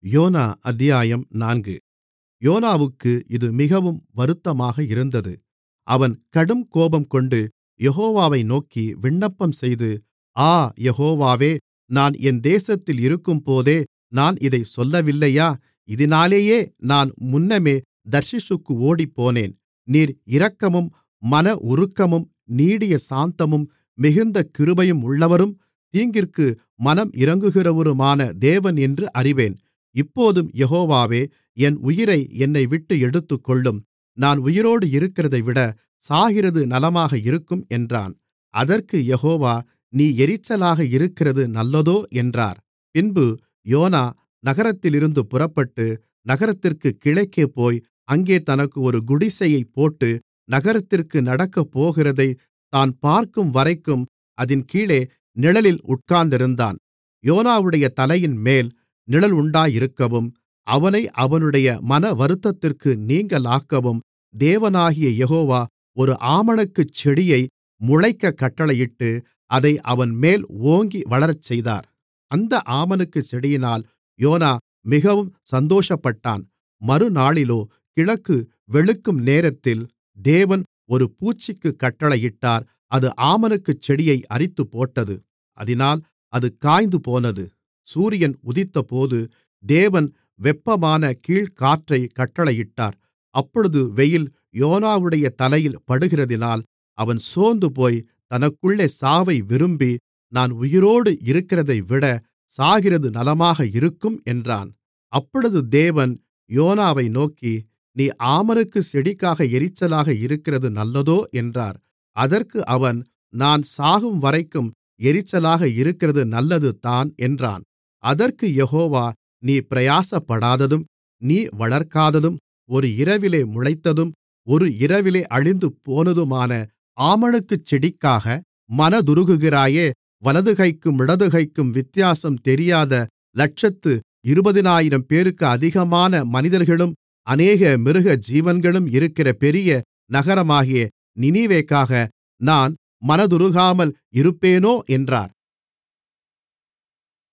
YONO அத்தியாயம் நான்கு யோனாவுக்கு இது மிகவும் வருத்தமாக இருந்தது அவன் கடுங்கோபங்கொண்டு யெகோவாவை நோக்கி விண்ணப்பம்செய்து ஆ யெகோவாவே நான் என் தேசத்தில் இருக்கும்போதே நான் இதைச் சொல்லவில்லையா இதினாலேயே நான் முன்னமே தர்ஷீசுக்கு ஓடிப்போனேன் நீர் இரக்கமும் மனவுருக்கமும் நீடிய சாந்தமும் மிகுந்த கிருபையுமுள்ளவரும் தீங்கிற்கு மனம் இரங்குகிறவருமான தேவன் என்று அறிவேன் இப்போதும் யெகோவாவே என் உயிரை என்னைவிட்டு எடுத்துக்கொள்ளும் நான் உயிரோடு இருக்கிறதைவிட சாகிறது நலமாக இருக்கும் என்றான் அதற்கு யெகோவா நீ எரிச்சலாக இருக்கிறது நல்லதோ என்றார் பின்பு யோனா நகரத்திலிருந்து புறப்பட்டு நகரத்திற்குக் கிழக்கே போய் அங்கே தனக்கு ஒரு குடிசையைப் போட்டு நகரத்திற்கு நடக்கப்போகிறதைத் தான் பார்க்கும்வரைக்கும் அதின் கீழே நிழலில் உட்கார்ந்திருந்தான் யோனாவுடைய தலையின்மேல் நிழல் உண்டாயிருக்கவும் அவனை அவனுடைய மனவருத்தத்திற்கு நீங்கலாக்கவும் தேவனாகிய யெகோவா ஒரு ஆமணக்குச் செடியை முளைக்கக் கட்டளையிட்டு அதை அவன்மேல் ஓங்கி வளரச்செய்தார் அந்த ஆமணக்குச் செடியினால் யோனா மிகவும் சந்தோஷப்பட்டான் மறுநாளிலோ கிழக்கு வெளுக்கும் நேரத்தில் தேவன் ஒரு பூச்சிக்குக் கட்டளையிட்டார் அது ஆமணக்குச் செடியை அரித்துப்போட்டது அதினால் அது காய்ந்துபோனது சூரியன் உதித்தபோது தேவன் வெப்பமான கீழ்காற்றைக் கட்டளையிட்டார் அப்பொழுது வெயில் யோனாவுடைய தலையில் படுகிறதினால் அவன் சோர்ந்துபோய் தனக்குள்ளே சாவை விரும்பி நான் உயிரோடு இருக்கிறதைவிட சாகிறது நலமாக இருக்கும் என்றான் அப்பொழுது தேவன் யோனாவை நோக்கி நீ ஆமணக்குச் செடிக்காக எரிச்சலாக இருக்கிறது நல்லதோ என்றார் அதற்கு அவன் நான் சாகும்வரைக்கும் எரிச்சலாக இருக்கிறது நல்லது தான் என்றான் அதற்கு யெகோவா நீ பிரயாசப்படாததும் நீ வளர்க்காததும் ஒரு இரவிலே முளைத்ததும் ஒரு இரவிலே அழிந்துபோனதுமான ஆமணக்குச் செடிக்காக மனதுருகுகிறாயே வலதுகைக்கும் இடதுகைக்கும் வித்தியாசம் தெரியாத லட்சத்து இருபதினாயிரம்பேருக்கு அதிகமான மனிதர்களும் அநேக மிருகஜீவன்களும் இருக்கிற பெரிய நகரமாகிய நினிவேக்காக நான் மனதுருகாமல் இருப்பேனோ என்றார்